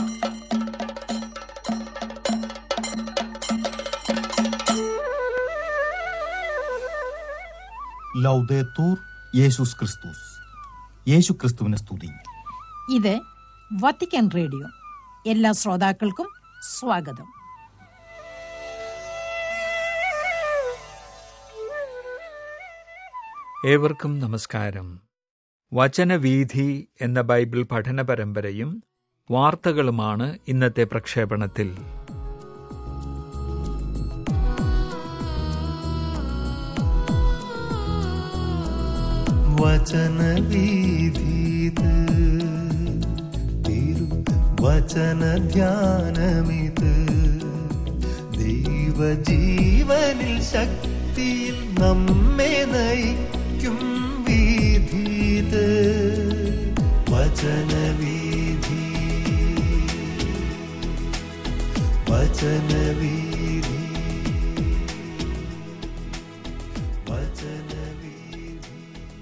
ലൗദേത്തൂർ യേശുസ് ക്രിസ്തുസ് യേശു ക്രിസ്തുവിനെ സ്തുതി ഇത് വത്തിക്കാൻ റേഡിയോ എല്ലാ ശ്രോതാക്കൾക്കും സ്വാഗതം ഏവർക്കും നമസ്കാരം വചനവീഥി എന്ന ബൈബിൾ പഠന പരമ്പരയും വാർത്തകളുമാണ് ഇന്നത്തെ പ്രക്ഷേപണത്തിൽ വചനവീഥീത് തിരു വചനധ്യാനമിത് ദൈവജീവനിൽ ശക്തിയിൽ നമ്മെ നയിക്കും വീഥീത് വചനവീഥി വചനവീഥി വചനവീഥി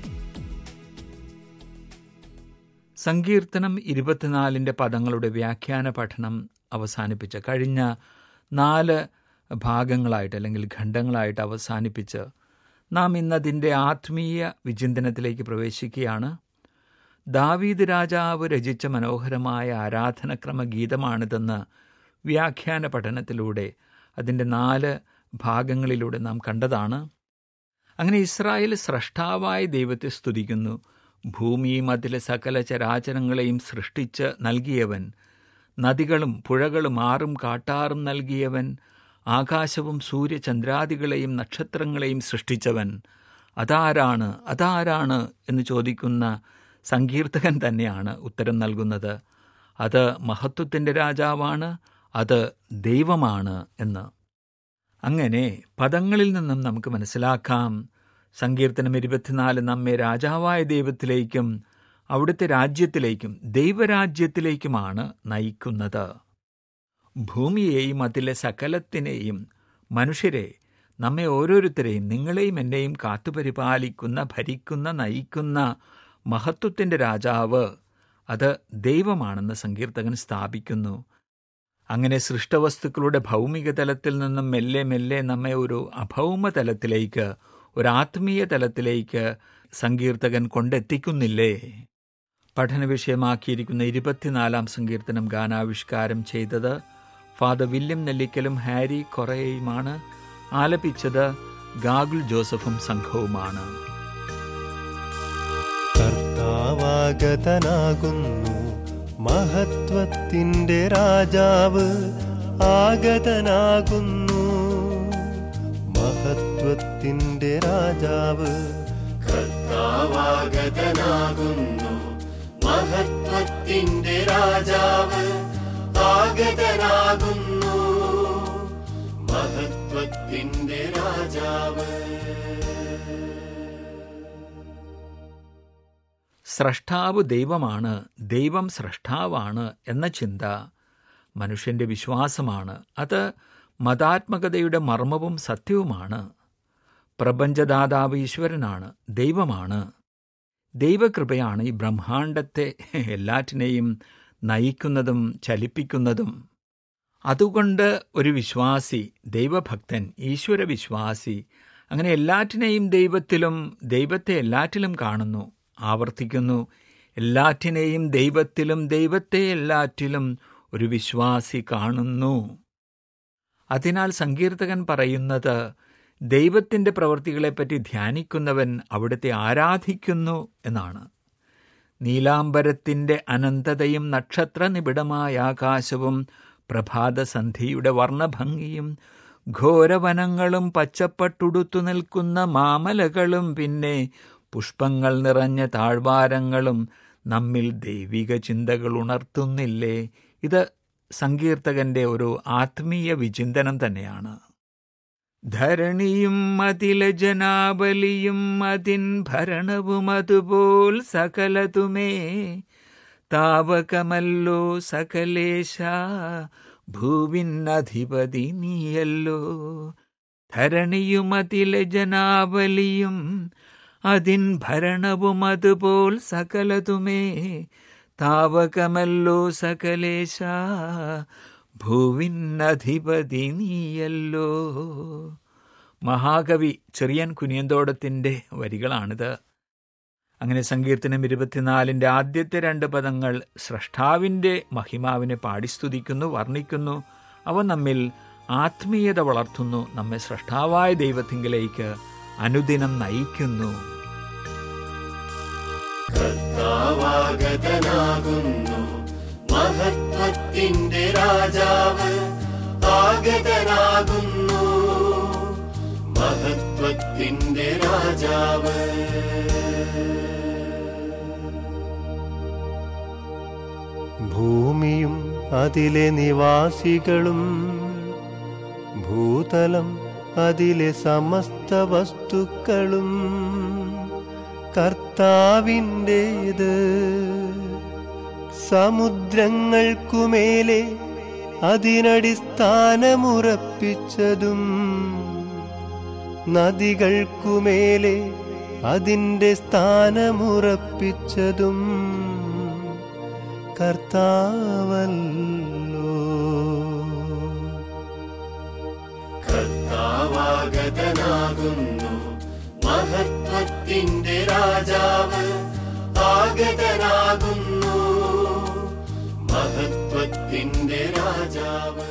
സങ്കീർത്തനം ഇരുപത്തിനാലിൻ്റെ പദങ്ങളുടെ വ്യാഖ്യാന പഠനം അവസാനിപ്പിച്ച് കഴിഞ്ഞ നാല് ഭാഗങ്ങളായിട്ട് അല്ലെങ്കിൽ ഖണ്ഡങ്ങളായിട്ട് അവസാനിപ്പിച്ച് നാം ഇന്നതിൻ്റെ ആത്മീയ വിചിന്തനത്തിലേക്ക് പ്രവേശിക്കുകയാണ് ദാവീദ് രാജാവ് രചിച്ച മനോഹരമായ ആരാധനക്രമ ഗീതമാണിതെന്ന് വ്യാഖ്യാന പഠനത്തിലൂടെ അതിൻ്റെ നാല് ഭാഗങ്ങളിലൂടെ നാം കണ്ടതാണ് അങ്ങനെ ഇസ്രായേൽ സ്രഷ്ടാവായ ദൈവത്തെ സ്തുതിക്കുന്നു ഭൂമിയും അതിലെ സകല ചരാചരങ്ങളെയും സൃഷ്ടിച്ച് നൽകിയവൻ നദികളും പുഴകളും ആറും കാട്ടാറും നൽകിയവൻ ആകാശവും സൂര്യചന്ദ്രാദികളെയും നക്ഷത്രങ്ങളെയും സൃഷ്ടിച്ചവൻ അതാരാണ് അതാരാണ് എന്ന് ചോദിക്കുന്ന സങ്കീർത്തകൻ തന്നെയാണ് ഉത്തരം നൽകുന്നത് അത് മഹത്വത്തിൻ്റെ രാജാവാണ് അത് ദൈവമാണ് എന്ന് അങ്ങനെ പദങ്ങളിൽ നിന്നും നമുക്ക് മനസ്സിലാക്കാം സങ്കീർത്തനം ഇരുപത്തിനാല് നമ്മെ രാജാവായ ദൈവത്തിലേക്കും അവിടുത്തെ രാജ്യത്തിലേക്കും ദൈവരാജ്യത്തിലേക്കുമാണ് നയിക്കുന്നത് ഭൂമിയെയും അതിലെ സകലത്തിനെയും മനുഷ്യരെ നമ്മെ ഓരോരുത്തരെയും നിങ്ങളെയും എന്നെയും കാത്തുപരിപാലിക്കുന്ന ഭരിക്കുന്ന നയിക്കുന്ന മഹത്വത്തിൻ്റെ രാജാവ് അത് ദൈവമാണെന്ന് സങ്കീർത്തകൻ സ്ഥാപിക്കുന്നു അങ്ങനെ സൃഷ്ടവസ്തുക്കളുടെ ഭൗമിക തലത്തിൽ നിന്നും മെല്ലെ മെല്ലെ നമ്മെ ഒരു അഭൗമ തലത്തിലേക്ക് ഒരു ആത്മീയ തലത്തിലേക്ക് സങ്കീർത്തകൻ കൊണ്ടെത്തിക്കുന്നില്ലേ പഠന വിഷയമാക്കിയിരിക്കുന്ന ഇരുപത്തിനാലാം സങ്കീർത്തനം ഗാനാവിഷ്കാരം ചെയ്തത് ഫാദർ വില്യം നെല്ലിക്കലും ഹാരി കൊറേയുമാണ് ആലപിച്ചത് ഗാഗുൽ ജോസഫും സംഘവുമാണ് കർത്താവാഗതനാകുന്നു മഹത്വത്തിൻ്റെ രാജാവ് ആഗതനാകുന്നു മഹത്വത്തിൻ്റെ രാജാവ് കർത്താവാഗതനാകുന്നു മഹത്വത്തിൻ്റെ രാജാവ് ആഗതനാകുന്നു മഹത്വത്തിൻ്റെ രാജാവ് സ്രഷ്ടാവ് ദൈവമാണ് ദൈവം സ്രഷ്ടാവാണ് എന്ന ചിന്ത മനുഷ്യന്റെ വിശ്വാസമാണ് അത് മതാത്മകതയുടെ മർമ്മവും സത്യവുമാണ് പ്രപഞ്ചദാതാവ് ഈശ്വരനാണ് ദൈവമാണ് ദൈവകൃപയാണ് ഈ ബ്രഹ്മാണ്ടത്തെ എല്ലാറ്റിനെയും നയിക്കുന്നതും ചലിപ്പിക്കുന്നതും അതുകൊണ്ട് ഒരു വിശ്വാസി ദൈവഭക്തൻ ഈശ്വര വിശ്വാസി അങ്ങനെ എല്ലാറ്റിനെയും ദൈവത്തിലും ദൈവത്തെ എല്ലാറ്റിലും കാണുന്നു ആവർത്തിക്കുന്നു എല്ലാറ്റിനെയും ദൈവത്തിലും ദൈവത്തെ എല്ലാറ്റിലും ഒരു വിശ്വാസി കാണുന്നു അതിനാൽ സങ്കീർത്തകൻ പറയുന്നത് ദൈവത്തിൻ്റെ പ്രവൃത്തികളെപ്പറ്റി ധ്യാനിക്കുന്നവൻ അവിടുത്തെ ആരാധിക്കുന്നു എന്നാണ് നീലാംബരത്തിൻ്റെ അനന്തതയും നക്ഷത്ര നിബിഡമായ ആകാശവും പ്രഭാതസന്ധിയുടെ വർണ്ണഭംഗിയും ഘോരവനങ്ങളും പച്ചപ്പട്ടുടുത്തു നിൽക്കുന്ന മാമലകളും പിന്നെ പുഷ്പങ്ങൾ നിറഞ്ഞ താഴ്വാരങ്ങളും നമ്മിൽ ദൈവിക ചിന്തകൾ ഉണർത്തുന്നില്ലേ ഇത് സങ്കീർത്തകന്റെ ഒരു ആത്മീയ വിചിന്തനം തന്നെയാണ് ധരണിയും അതിലെ ജനാബലിയും അതിൻ ഭരണവും അതുപോൽ സകലതുമേ താവകമല്ലോ സകലേശ ഭൂവിനധിപതി നീയല്ലോ ധരണിയും അതിലെ ജനാബലിയും അതിൻ ഭരണവും അതുപോൽ സകലതുമേ താവകമല്ലോ സകലേശ ഭൂവിനധിപതി നീയല്ലോ മഹാകവി ചെറിയൻ കുനിയന്തോടത്തിൻ്റെ വരികളാണിത് അങ്ങനെ സങ്കീർത്തനം ഇരുപത്തിനാലിൻ്റെ ആദ്യത്തെ രണ്ട് പദങ്ങൾ സ്രഷ്ടാവിൻ്റെ മഹിമാവിനെ പാടിസ്തുതിക്കുന്നു വർണ്ണിക്കുന്നു അവ നമ്മിൽ ആത്മീയത വളർത്തുന്നു നമ്മെ സ്രഷ്ടാവായ ദൈവത്തിങ്കിലേക്ക് അനുദിനം നയിക്കുന്നു കർത്താവാഗതനാകുന്നു മഹത്വത്തിന്റെ രാജാവ് ആഗതനാകുന്നു മഹത്വത്തിന്റെ രാജാവ് ഭൂമിയും അതിലെ നിവാസികളും ഭൂതലം അതിലെ സമസ്ത വസ്തുക്കളും കർത്താവിൻ്റേത് സമുദ്രങ്ങൾക്കുമേലെ അതിനടിസ്ഥാനമുറപ്പിച്ചതും നദികൾക്കുമേലെ അതിൻ്റെ സ്ഥാനമുറപ്പിച്ചതും കർത്താവല്ലോ കർത്താവാഗതനാകുന്നു മഹത്വത്തിന്റെ രാജാവ് ആഗതനാകുന്നു മഹത്വത്തിന്റെ രാജാവ്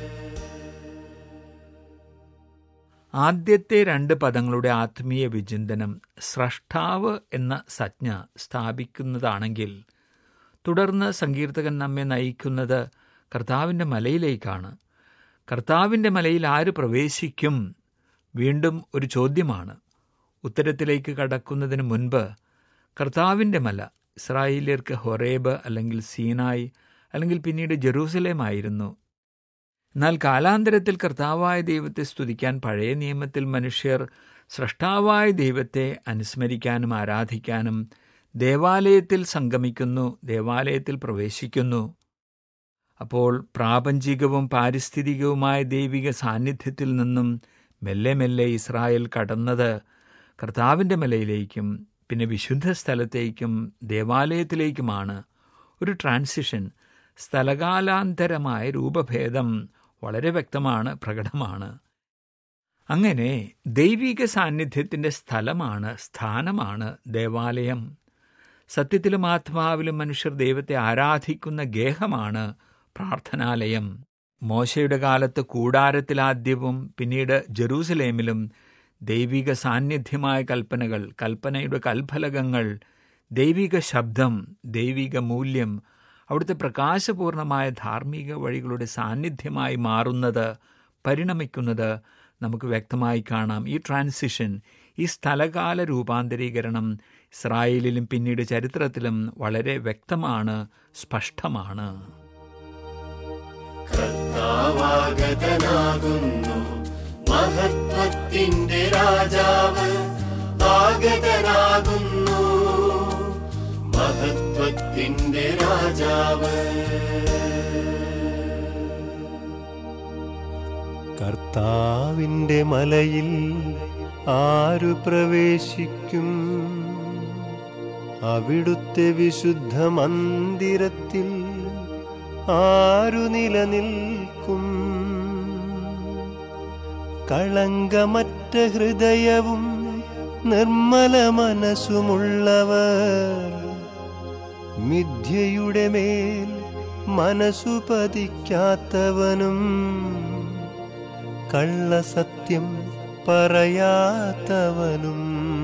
ആദ്യത്തെ രണ്ട് പദങ്ങളുടെ ആത്മീയ വിചിന്തനം സ്രഷ്ടാവ് എന്ന സജ്ഞ സ്ഥാപിക്കുന്നതാണെങ്കിൽ തുടർന്ന് സങ്കീർത്തകൻ നമ്മെ നയിക്കുന്നത് കർത്താവിൻ്റെ മലയിലേക്കാണ് കർത്താവിൻ്റെ മലയിൽ ആര് പ്രവേശിക്കും വീണ്ടും ഒരു ചോദ്യമാണ് ഉത്തരത്തിലേക്ക് കടക്കുന്നതിന് മുൻപ് കർത്താവിൻ്റെ മല ഇസ്രായേലിയർക്ക് ഹൊറേബ് അല്ലെങ്കിൽ സീനായ് അല്ലെങ്കിൽ പിന്നീട് ജെറൂസലേം ആയിരുന്നു എന്നാൽ കാലാന്തരത്തിൽ കർത്താവായ ദൈവത്തെ സ്തുതിക്കാൻ പഴയ നിയമത്തിൽ മനുഷ്യർ സ്രഷ്ടാവായ ദൈവത്തെ അനുസ്മരിക്കാനും ആരാധിക്കാനും ദേവാലയത്തിൽ സംഗമിക്കുന്നു ദേവാലയത്തിൽ പ്രവേശിക്കുന്നു അപ്പോൾ പ്രാപഞ്ചികവും പാരിസ്ഥിതികവുമായ ദൈവിക സാന്നിധ്യത്തിൽ നിന്നും മെല്ലെ മെല്ലെ ഇസ്രായേൽ കടന്നത് കർത്താവിൻ്റെ മലയിലേക്കും പിന്നെ വിശുദ്ധ സ്ഥലത്തേക്കും ദേവാലയത്തിലേക്കുമാണ് ഒരു ട്രാൻസിഷൻ സ്ഥലകാലാന്തരമായ രൂപഭേദം വളരെ വ്യക്തമാണ് പ്രകടമാണ് അങ്ങനെ ദൈവിക സാന്നിധ്യത്തിൻ്റെ സ്ഥലമാണ് സ്ഥാനമാണ് ദേവാലയം സത്യത്തിലും ആത്മാവിലും മനുഷ്യർ ദൈവത്തെ ആരാധിക്കുന്ന ഗേഹമാണ് പ്രാർത്ഥനാലയം മോശയുടെ കാലത്ത് കൂടാരത്തിലാദ്യവും പിന്നീട് ജെറൂസലേമിലും ദൈവിക സാന്നിധ്യമായ കൽപ്പനകൾ കൽപ്പനയുടെ കൽഫലകങ്ങൾ ദൈവിക ശബ്ദം ദൈവിക മൂല്യം അവിടുത്തെ പ്രകാശപൂർണമായ ധാർമ്മിക വഴികളുടെ സാന്നിധ്യമായി മാറുന്നത് പരിണമിക്കുന്നത് നമുക്ക് വ്യക്തമായി കാണാം ഈ ട്രാൻസിഷൻ ഈ സ്ഥലകാല രൂപാന്തരീകരണം ഇസ്രായേലിലും പിന്നീട് ചരിത്രത്തിലും വളരെ വ്യക്തമാണ് സ്പഷ്ടമാണ് കർത്താവാഗതനാകുന്നു മഹത്വത്തിന്റെ രാജാവ് ആഗതനാകുന്നു മഹത്വത്തിന്റെ രാജാവ് കർത്താവിന്റെ മലയിൽ ആരു പ്രവേശിക്കും അവിടുത്തെ വിശുദ്ധ മന്ദിരത്തിൽ ആരു നിലനിൽക്കും കളങ്കമറ്റ ഹൃദയവും നിർമ്മല മനസ്സുമുള്ളവർ മിഥ്യയുടെ മേൽ മനസ്സു പതിക്കാത്തവനും കള്ളസത്യം പറയാത്തവനും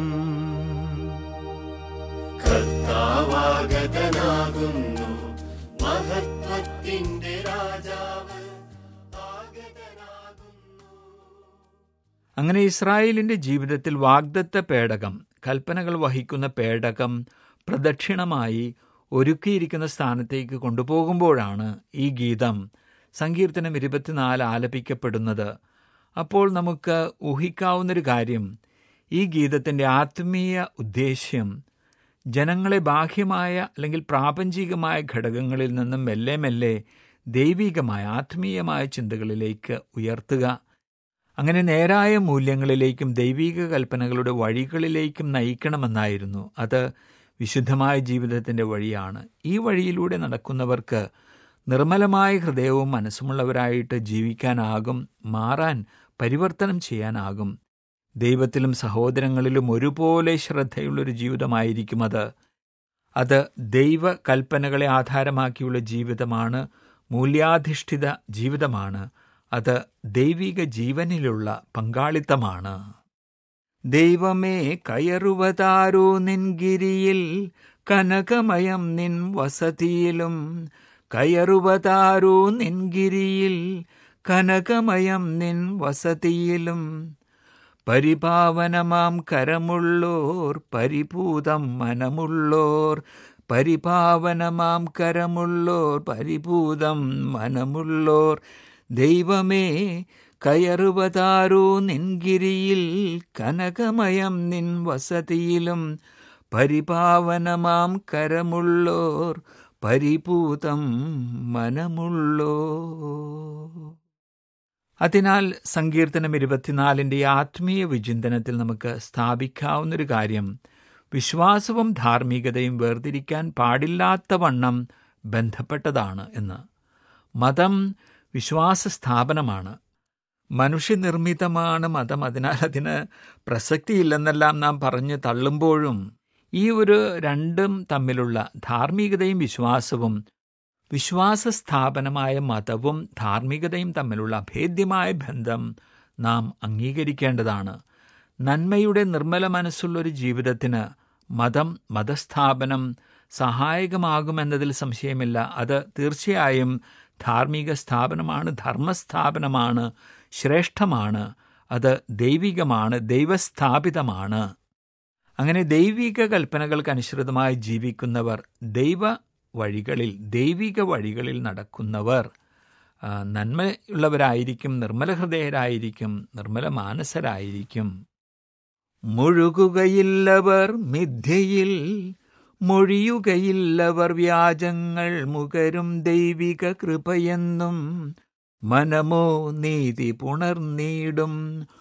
കർത്താവാഗതനാകുന്നു മഹത്വത്തിന്റെ രാജാവ് ആഗതനാകുന്നു അങ്ങനെ ഇസ്രായേലിന്റെ ജീവിതത്തിൽ വാഗ്ദത്ത പേടകം കൽപ്പനകൾ വഹിക്കുന്ന പേടകം പ്രദക്ഷിണമായി ഒരുക്കിയിരിക്കുന്ന സ്ഥാനത്തേക്ക് കൊണ്ടുപോകുമ്പോഴാണ് ഈ ഗീതം സങ്കീർത്തനം ഇരുപത്തിനാല് ആലപിക്കപ്പെടുന്നത് അപ്പോൾ നമുക്ക് ഊഹിക്കാവുന്നൊരു കാര്യം ഈ ഗീതത്തിൻ്റെ ആത്മീയ ഉദ്ദേശ്യം ജനങ്ങളെ ബാഹ്യമായ അല്ലെങ്കിൽ പ്രാപഞ്ചികമായ ഘടകങ്ങളിൽ നിന്നും മെല്ലെ മെല്ലെ ദൈവികമായ ആത്മീയമായ ചിന്തകളിലേക്ക് ഉയർത്തുക അങ്ങനെ നേരായ മൂല്യങ്ങളിലേക്കും ദൈവിക കൽപ്പനകളുടെ വഴികളിലേക്കും നയിക്കണമെന്നായിരുന്നു അത് വിശുദ്ധമായ ജീവിതത്തിൻ്റെ വഴിയാണ് ഈ വഴിയിലൂടെ നടക്കുന്നവർക്ക് നിർമ്മലമായ ഹൃദയവും മനസ്സുമുള്ളവരായിട്ട് ജീവിക്കാനാകും മാറാൻ പരിവർത്തനം ചെയ്യാനാകും ദൈവത്തിലും സഹോദരങ്ങളിലും ഒരുപോലെ ശ്രദ്ധയുള്ളൊരു ജീവിതമായിരിക്കും അത് അത് ദൈവ കൽപ്പനകളെ ആധാരമാക്കിയുള്ള ജീവിതമാണ് മൂല്യാധിഷ്ഠിത ജീവിതമാണ് അത് ദൈവിക ജീവനിലുള്ള പങ്കാളിത്തമാണ് ദൈവമേ കയറുവതാരോ നിൻഗിരിയിൽ കനകമയം നിൻ വസതിയിലും കയറുവതാരോ നിൻഗിരിയിൽ കനകമയം നിൻ വസതിയിലും പരിപാവനമാം കരമുള്ളോർ പരിപൂതം മനമുള്ളോർ പരിപാവനമാം കരമുള്ളോർ പരിപൂതം മനമുള്ളോർ ദൈവമേ കയറുവതാരോ നിൻഗിരിയിൽ കനകമയം നിൻ വസതിയിലും പരിപാവനമാം കരമുള്ളോർ പരിപൂതം മനമുള്ളോ അതിനാൽ സങ്കീർത്തനം ഇരുപത്തിനാലിൻ്റെ ആത്മീയ വിചിന്തനത്തിൽ നമുക്ക് സ്ഥാപിക്കാവുന്നൊരു കാര്യം വിശ്വാസവും ധാർമ്മികതയും വേർതിരിക്കാൻ പാടില്ലാത്ത വണ്ണം ബന്ധപ്പെട്ടതാണ് എന്ന് മതം വിശ്വാസ സ്ഥാപനമാണ് മനുഷ്യനിർമ്മിതമാണ് മതം അതിനാൽ അതിന് പ്രസക്തിയില്ലെന്നെല്ലാം നാം പറഞ്ഞ് തള്ളുമ്പോഴും ഈ ഒരു രണ്ടും തമ്മിലുള്ള ധാർമ്മികതയും വിശ്വാസവും വിശ്വാസ സ്ഥാപനമായ മതവും ധാർമ്മികതയും തമ്മിലുള്ള അഭേദ്യമായ ബന്ധം നാം അംഗീകരിക്കേണ്ടതാണ് നന്മയുടെ നിർമ്മല മനസ്സുള്ളൊരു ജീവിതത്തിന് മതം മതസ്ഥാപനം സഹായകമാകുമെന്നതിൽ സംശയമില്ല അത് തീർച്ചയായും ധാർമ്മിക സ്ഥാപനമാണ് ധർമ്മസ്ഥാപനമാണ് ശ്രേഷ്ഠമാണ് അത് ദൈവികമാണ് ദൈവസ്ഥാപിതമാണ് അങ്ങനെ ദൈവിക കൽപ്പനകൾക്കനുസൃതമായി ജീവിക്കുന്നവർ ദൈവ വഴികളിൽ ദൈവിക വഴികളിൽ നടക്കുന്നവർ ആ, നന്മയുള്ളവരായിരിക്കും നിർമ്മല ഹൃദയരായിരിക്കും നിർമ്മല മാനസരായിരിക്കും മുഴുകുകയില്ലവർ മിഥ്യയിൽ മൊഴിയുകയില്ലവർ വ്യാജങ്ങൾ മുകരും ദൈവിക കൃപയെന്നും മനമോ നീതി പുണർനീടും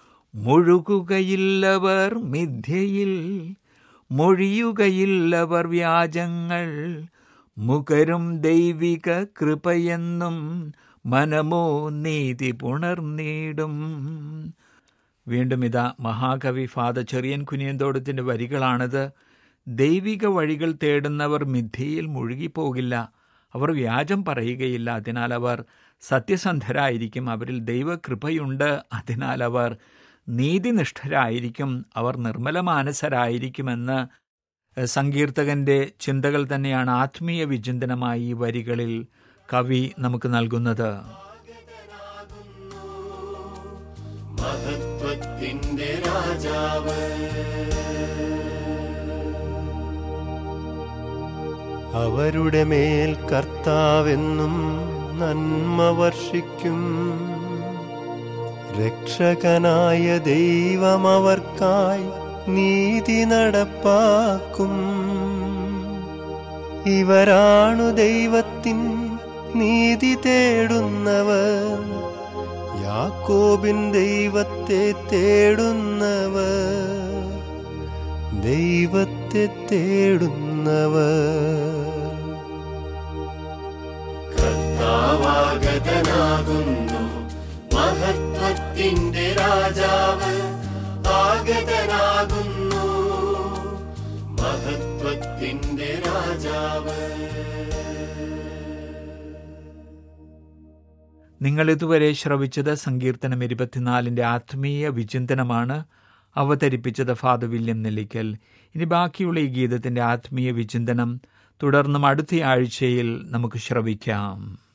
മുഴുകുകയില്ലവർ മിഥ്യയിൽ മൊഴിയുകയില്ലവർ വ്യാജങ്ങൾ മുകരും ദൈവിക കൃപയെന്നും മനമോ നീതി പുണർനീടും വീണ്ടും ഇതാ മഹാകവി ഫാദർ ചെറിയൻ കുനിയന്തോടത്തിൻ്റെ വരികളാണിത് ദൈവിക വഴികൾ തേടുന്നവർ മിഥ്യയിൽ മുഴുകിപ്പോകില്ല അവർ വ്യാജം പറയുകയില്ല അതിനാൽ അവർ സത്യസന്ധരായിരിക്കും അവരിൽ ദൈവകൃപയുണ്ട് അതിനാൽ അവർ നീതിനിഷ്ഠരായിരിക്കും അവർ നിർമ്മല മാനസരായിരിക്കുമെന്ന് സങ്കീർത്തകന്റെ ചിന്തകൾ തന്നെയാണ് ആത്മീയ വിചിന്തനമായി ഈ വരികളിൽ കവി നമുക്ക് നൽകുന്നത് മഹത്വത്തിന്റെ രാജാവ് അവരുടെ മേൽ കർത്താവെന്നും നന്മ വർഷിക്കും രക്ഷകനായ ദൈവം അവർക്കായി നീതി നടപ്പാക്കും ഇവരാണു ദൈവത്തിൻ നീതി തേടുന്നവർ യാക്കോബിൻ ദൈവത്തെ തേടുന്നവർ ദൈവത്തെ തേടുന്നവർ കർത്താവാഗതനാകുന്നു മഹത്വത്തിന്റെ രാജാവ് ആഗതനാകുന്നു മഹത്വത്തിന്റെ രാജാവ് നിങ്ങൾ ഇതുവരെ ശ്രവിച്ചത് സങ്കീർത്തനം ഇരുപത്തിനാലിൻ്റെ ആത്മീയ വിചിന്തനമാണ് അവതരിപ്പിച്ചത് ഫാദർ വില്യം നെല്ലിക്കൽ ഇനി ബാക്കിയുള്ള ഈ ഗീതത്തിൻ്റെ ആത്മീയ വിചിന്തനം തുടർന്നും അടുത്ത ആഴ്ചയിൽ നമുക്ക് ശ്രവിക്കാം